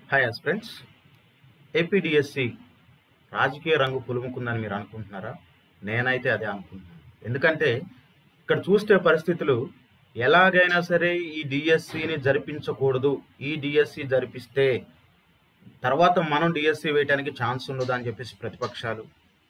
Hi friends APDSC రాజకీయ రంగు పులుముకుందని మీరు అనుకుంటున్నారా నేనైతే అదే అనుకుంటున్నాను ఎందుకంటే ఇక్కడ చూస్తే పరిస్థితులు ఎలాగైనా సరే ఈ డిఎస్సిని జరిపించకూడదు ఈ డిఎస్సి జరిపిస్తే తర్వాత మనం డిఎస్సి వేయడానికి ఛాన్స్ ఉండదు అని చెప్పేసి ప్రతిపక్షాలు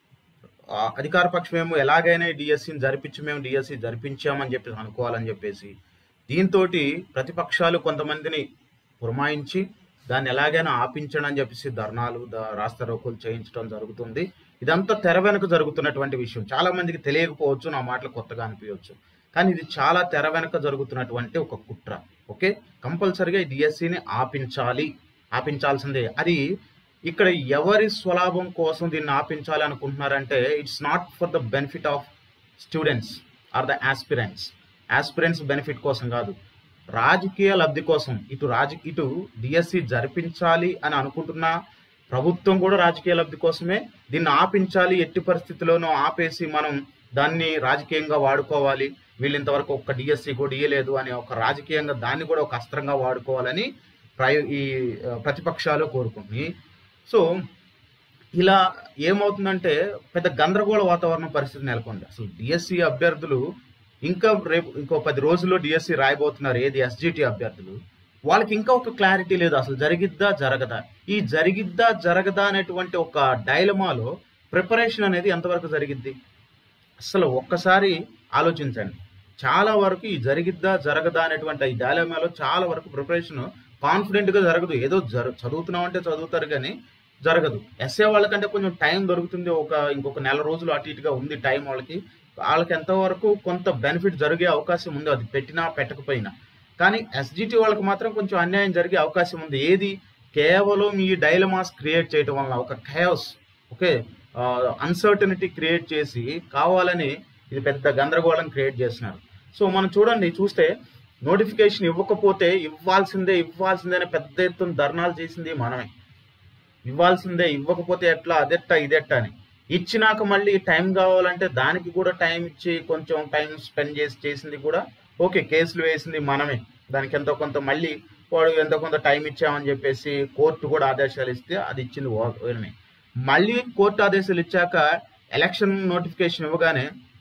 ఆ, అధికార పక్షమేమో ఎలాగైనా ఈ డిఎస్సిని జరిపించి మేము డిఎస్సి జరిపించామని చెప్పేసి అనుకోవాలని చెప్పేసి దీంతో ప్రతిపక్షాలు కొంతమందిని పురమాయించి దాన్ని ఎలాగైనా ఆపించడం అని చెప్పేసి ధర్నాలు ద- రాస్తా రోకులు చేయించడం జరుగుతుంది ఇదంతా తెర వెనుక జరుగుతున్నటువంటి విషయం చాలా మందికి తెలియకపోవచ్చు నా మాటలు కొత్తగా అనిపించవచ్చు కానీ ఇది చాలా తెర వెనుక జరుగుతున్నటువంటి ఒక కుట్ర ఓకే కంపల్సరిగా ఈ డిఎస్సిని ఆపించాలి ఆపించాల్సిందే అది ఇక్కడ ఎవరి స్వలాభం కోసం దీన్ని ఆపించాలి అనుకుంటున్నారంటే it's not for the benefit of students or the aspirants aspirants benefit కోసం కాదు రాజకీయ లబ్ధి కోసం ఇటు రాజ ఇటు డిఎస్సి జరిపించాలి అని అనుకుంటున్న ప్రభుత్వం కూడా రాజకీయ లబ్ధి కోసమే దీన్ని ఆపించాలి ఎట్టి పరిస్థితుల్లోనూ ఆపేసి మనం దాన్ని రాజకీయంగా వాడుకోవాలి వీళ్ళు ఇంతవరకు ఒక్క డిఎస్సి కూడా ఇయ్యలేదు అని ఒక రాజకీయంగా దాన్ని కూడా ఒక అస్త్రంగా వాడుకోవాలని ప్రయ ఈ ఆ, ప్రతిపక్షాలు కోరుకుంటున్నాయి సో ఇలా ఏమవుతుందంటే పెద్ద గందరగోళ వాతావరణం పరిస్థితి నెలకొంది అసలు డిఎస్సి అభ్యర్థులు ఇంకా రేపు ఇంకో పది రోజుల్లో డిఎస్సి రాయబోతున్నారు ఏది ఎస్జిటి అభ్యర్థులు వాళ్ళకి ఇంకా ఒక క్లారిటీ లేదు అసలు జరిగిద్దా జరగదా ఈ జరిగిద్దా జరగదా అనేటువంటి ఒక డైలమాలో ప్రిపరేషన్ అనేది ఎంతవరకు జరిగిద్ది అసలు ఒక్కసారి ఆలోచించండి చాలా వరకు ఈ జరిగిద్దా జరగదా అనేటువంటి ఈ డైలమాలో చాలా వరకు ప్రిపరేషన్ కాన్ఫిడెంట్ గా జరగదు ఏదో జరు చదువుతున్నామంటే చదువుతారు కానీ జరగదు ఎస్ఏ వాళ్ళకంటే కొంచెం టైం దొరుకుతుంది ఒక ఇంకొక నెల రోజులు అటు ఇటుగా ఉంది టైం వాళ్ళకి వాళ్ళకి ఎంతవరకు కొంత బెనిఫిట్ జరిగే అవకాశం ఉంది అది పెట్టినా పెట్టకపోయినా కానీ ఎస్జిటి వాళ్ళకి మాత్రం కొంచెం అన్యాయం జరిగే అవకాశం ఉంది ఏది కేవలం ఈ డైలమాస్ క్రియేట్ చేయడం వలన ఒక ఖయాస్ ఓకే అన్సర్టనిటీ క్రియేట్ చేసి కావాలని ఇది పెద్ద గందరగోళం క్రియేట్ చేస్తున్నారు సో మనం చూడండి చూస్తే నోటిఫికేషన్ ఇవ్వకపోతే ఇవ్వాల్సిందే ఇవ్వాల్సిందే అని పెద్ద ఎత్తున ధర్నాలు చేసింది మనమే ఇవ్వాల్సిందే ఇవ్వకపోతే ఎట్లా అదెట్టా ఇదెట్టా అని ఇచ్చినాక మళ్ళీ టైం కావాలంటే దానికి కూడా టైం ఇచ్చి కొంచెం టైం స్పెండ్ చేసి చేసింది కూడా ఓకే కేసులు వేసింది మనమే దానికి ఎంతో కొంత మళ్ళీ వాడు ఎంతో కొంత టైం ఇచ్చామని చెప్పేసి కోర్టు కూడా ఆదేశాలు ఇస్తే అది ఇచ్చింది వా- వీళ్ళని మళ్ళీ కోర్టు ఆదేశాలు ఇచ్చాక ఎలక్షన్ నోటిఫికేషన్ ఇవ్వగానే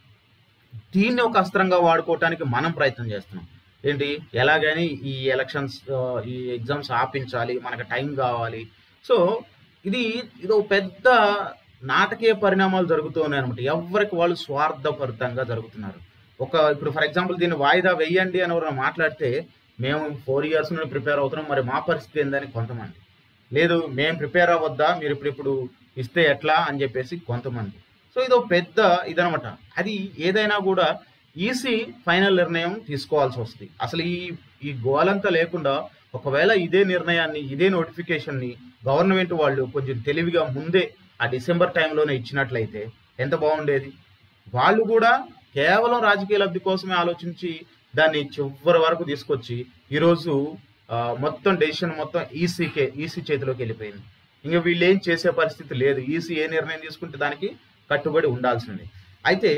దీన్ని ఒక అస్త్రంగా వాడుకోవటానికి మనం ప్రయత్నం చేస్తున్నాం ఏంటి ఎలాగని ఈ ఎలక్షన్స్ ఆ, ఈ ఎగ్జామ్స్ ఆపించాలి మనకు టైం కావాలి సో ఇది ఇది ఒక పెద్ద నాటకీయ పరిణామాలు జరుగుతూ ఉన్నాయి అనమాట ఎవరికి వాళ్ళు స్వార్థపరితంగా జరుగుతున్నారు ఒక ఇప్పుడు ఫర్ ఎగ్జాంపుల్ దీన్ని వాయిదా వెయ్యండి అని ఎవరైనా మాట్లాడితే మేము ఫోర్ ఇయర్స్ నుండి ప్రిపేర్ అవుతున్నాం మరి మా పరిస్థితి ఏందని కొంతమంది లేదు మేము ప్రిపేర్ అవ్వద్దా మీరు ఇప్పుడు ఇప్పుడు ఇస్తే ఎట్లా అని చెప్పేసి కొంతమంది సో ఇది ఒక పెద్ద ఇదనమాట అది ఏదైనా కూడా ఈసీ ఫైనల్ నిర్ణయం తీసుకోవాల్సి వస్తుంది అసలు ఈ ఈ గోలంతా లేకుండా ఒకవేళ ఇదే నిర్ణయాన్ని ఇదే నోటిఫికేషన్ని గవర్నమెంట్ వాళ్ళు కొంచెం తెలివిగా ముందే ఆ డిసెంబర్ టైంలోనే ఇచ్చినట్లయితే ఎంత బాగుండేది వాళ్ళు కూడా కేవలం రాజకీయ లబ్ధి కోసమే ఆలోచించి దాన్ని చివరి వరకు తీసుకొచ్చి ఈరోజు ఆ, మొత్తం డెసిషన్ మొత్తం ఈసీకే ఈసీ చేతిలోకి వెళ్ళిపోయింది ఇంకా వీళ్ళు ఏం చేసే పరిస్థితి లేదు ఈసీ ఏ నిర్ణయం తీసుకుంటే దానికి కట్టుబడి ఉండాల్సింది అయితే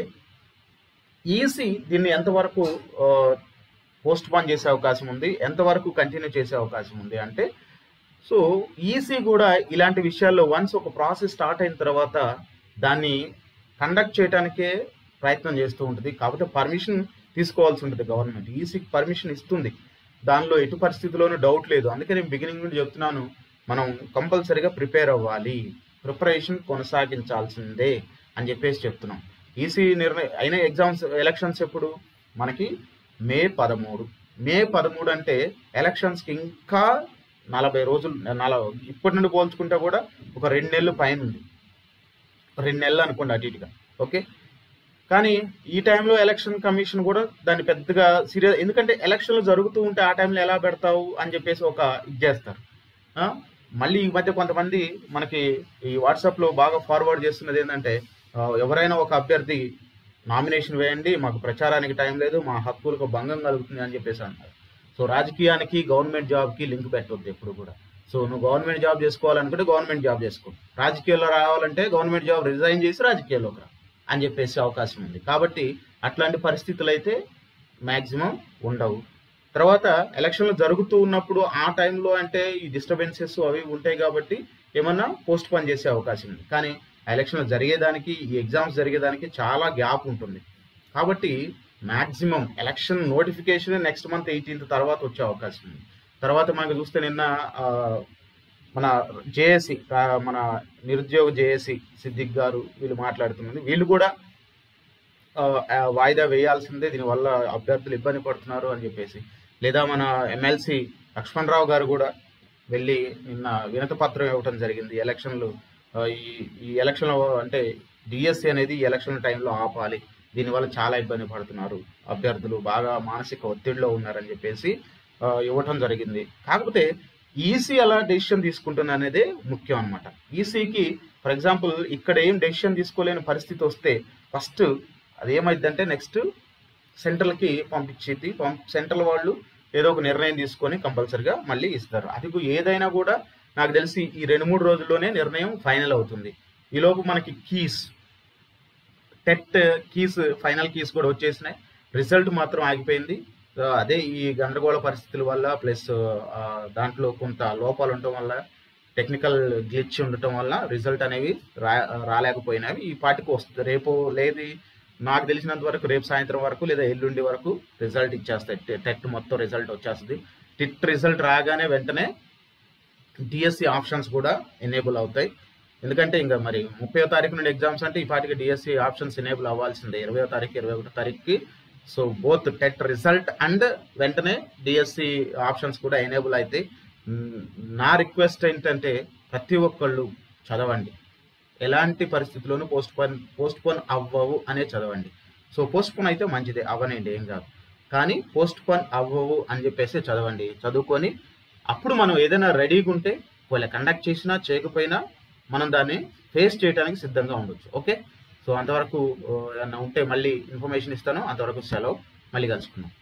ఈసీ దీన్ని ఎంతవరకు పోస్ట్ పోన్ చేసే అవకాశం ఉంది ఎంతవరకు కంటిన్యూ చేసే అవకాశం ఉంది అంటే సో ఈసీ కూడా ఇలాంటి విషయాల్లో వన్స్ ఒక ప్రాసెస్ స్టార్ట్ అయిన తర్వాత దాన్ని కండక్ట్ చేయడానికే ప్రయత్నం చేస్తూ ఉంటుంది కాకపోతే పర్మిషన్ తీసుకోవాల్సి ఉంటుంది గవర్నమెంట్ ఈసీకి పర్మిషన్ ఇస్తుంది దానిలో ఎటు పరిస్థితిలోనూ డౌట్ లేదు అందుకే నేను బిగినింగ్ నుండి చెప్తున్నాను మనం కంపల్సరీగా ప్రిపేర్ అవ్వాలి ప్రిపరేషన్ కొనసాగించాల్సిందే అని చెప్పేసి చెప్తున్నాం ఈసీ నిర్ణయం అయిన ఎగ్జామ్స్ ఎలక్షన్స్ ఎప్పుడు మనకి మే పదమూడు మే పదమూడు అంటే ఎలక్షన్స్కి ఇంకా నలభై రోజులు నల ఇప్పటి నుండి పోల్చుకుంటే కూడా ఒక రెండు నెలలు పైన ఉంది రెండు నెలలు అనుకోండి అటు ఇటుగా ఓకే కానీ ఈ టైంలో ఎలక్షన్ కమిషన్ కూడా దాన్ని పెద్దగా సీరియస్ ఎందుకంటే ఎలక్షన్లు జరుగుతూ ఉంటే ఆ టైంలో ఎలా పెడతావు అని చెప్పేసి ఒక ఇది చేస్తారు ఆ? మళ్ళీ ఈ మధ్య కొంతమంది మనకి ఈ వాట్సాప్లో బాగా ఫార్వర్డ్ చేస్తున్నది ఏంటంటే ఆ, ఎవరైనా ఒక అభ్యర్థి నామినేషన్ వేయండి మాకు ప్రచారానికి టైం లేదు మా హక్కులకు భంగం కలుగుతుంది అని చెప్పేసి అన్నారు సో రాజకీయానికి గవర్నమెంట్ జాబ్కి లింక్ పెట్టవద్దు ఎప్పుడు కూడా సో నువ్వు గవర్నమెంట్ జాబ్ చేసుకోవాలనుకుంటే గవర్నమెంట్ జాబ్ చేసుకో రాజకీయాల్లో రావాలంటే గవర్నమెంట్ జాబ్ రిజైన్ చేసి రాజకీయాల్లోకి రా అని చెప్పేసి అవకాశం ఉంది కాబట్టి అట్లాంటి పరిస్థితులు అయితే మ్యాక్సిమం ఉండవు తర్వాత ఎలక్షన్లు జరుగుతూ ఉన్నప్పుడు ఆ టైంలో అంటే ఈ డిస్టర్బెన్సెస్ అవి ఉంటాయి కాబట్టి ఏమన్నా పోస్ట్ పోన్ చేసే అవకాశం ఉంది కానీ ఆ ఎలక్షన్లు జరిగేదానికి ఈ ఎగ్జామ్స్ జరిగేదానికి చాలా గ్యాప్ ఉంటుంది కాబట్టి maximum election notification next month eighteenth తర్వాత వచ్చే అవకాశం ఉంది తర్వాత మనకు చూస్తే నిన్న ఆ, మన జేఏసి మన నిరుద్యోగ జేఏసి సిద్దిక్ గారు వీళ్ళు మాట్లాడుతున్నది వీళ్ళు కూడా ఆ, ఆ, వాయిదా వేయాల్సిందే దీనివల్ల అభ్యర్థులు ఇబ్బంది పడుతున్నారు అని చెప్పేసి లేదా మన ఎమ్మెల్సీ లక్ష్మణ్ రావు గారు కూడా వెళ్ళి నిన్న వినతి పత్రం ఇవ్వటం జరిగింది ఎలక్షన్లు ఆ, ఈ ఈ ఎలక్షన్ అంటే డిఎస్సి అనేది ఈ ఎలక్షన్ టైంలో ఆపాలి దీనివల్ల చాలా ఇబ్బంది పడుతున్నారు అభ్యర్థులు బాగా మానసిక ఒత్తిడిలో ఉన్నారని చెప్పేసి ఆ, ఇవ్వటం జరిగింది కాకపోతే ఈసీ ఎలా డెసిషన్ తీసుకుంటుంది అనేది ముఖ్యం అనమాట ఈసీకి ఫర్ ఎగ్జాంపుల్ ఇక్కడ ఏం డెసిషన్ తీసుకోలేని పరిస్థితి వస్తే ఫస్ట్ అదేమైందంటే నెక్స్ట్ సెంట్రల్కి పంపించేది పంప్ సెంట్రల్ వాళ్ళు ఏదో ఒక నిర్ణయం తీసుకొని కంపల్సరిగా మళ్ళీ ఇస్తారు అది కు- ఏదైనా కూడా నాకు తెలిసి ఈ రెండు మూడు రోజుల్లోనే నిర్ణయం ఫైనల్ అవుతుంది ఈలోపు మనకి keys TET keys final keys కూడా వచ్చేసినాయి రిజల్ట్ మాత్రం ఆగిపోయింది ఆ, అదే ఈ గందరగోళ పరిస్థితుల వల్ల ప్లస్ దాంట్లో కొంత లోపాలు ఉండటం వల్ల టెక్నికల్ గ్లిచ్ ఉండటం వల్ల రిజల్ట్ అనేవి రా రాలేకపోయినవి ఈ పాటికి వస్తుంది రేపు లేదు నాకు తెలిసినంత వరకు రేపు సాయంత్రం వరకు లేదా ఎల్లుండి వరకు రిజల్ట్ ఇచ్చేస్తాయి టె- టెట్ మొత్తం రిజల్ట్ వచ్చేస్తుంది టిట్ రిజల్ట్ రాగానే వెంటనే డిఎస్సి ఆప్షన్స్ కూడా ఎనేబుల్ అవుతాయి ఎందుకంటే ఇంకా మరి ముప్పై తారీఖు నుండి ఎగ్జామ్స్ అంటే ఈ పాటికి డిఎస్సి ఆప్షన్స్ ఎనేబుల్ అవ్వాల్సిందే ఇరవై తారీఖు ఇరవై ఒకటో తారీఖుకి so both TET result and వెంటనే డిఎస్సి ఆప్షన్స్ కూడా ఎనేబుల్ అయితే మ్, నా రిక్వెస్ట్ ఏంటంటే ప్రతి ఒక్కళ్ళు చదవండి ఎలాంటి పరిస్థితుల్లోనూ పోస్ట్ పోన్ పోస్ట్ పోన్ అవ్వవు అనే చదవండి సో పోస్ట్ పోన్ అయితే మంచిదే అవ్వనండి ఏం కాదు కానీ పోస్ట్ పోన్ అవ్వవు అని చెప్పేసి చదవండి చదువుకొని అప్పుడు మనం ఏదైనా రెడీగా ఉంటే ఒకవేళ కండక్ట్ చేసినా చేయకపోయినా మనం దాన్ని ఫేస్ చేయడానికి సిద్ధంగా ఉండొచ్చు ఓకే సో అంతవరకు ఆ, ఏమన్నా ఉంటే మళ్ళీ ఇన్ఫర్మేషన్ ఇస్తాను అంతవరకు సెలవు మళ్ళీ కలుసుకుందాం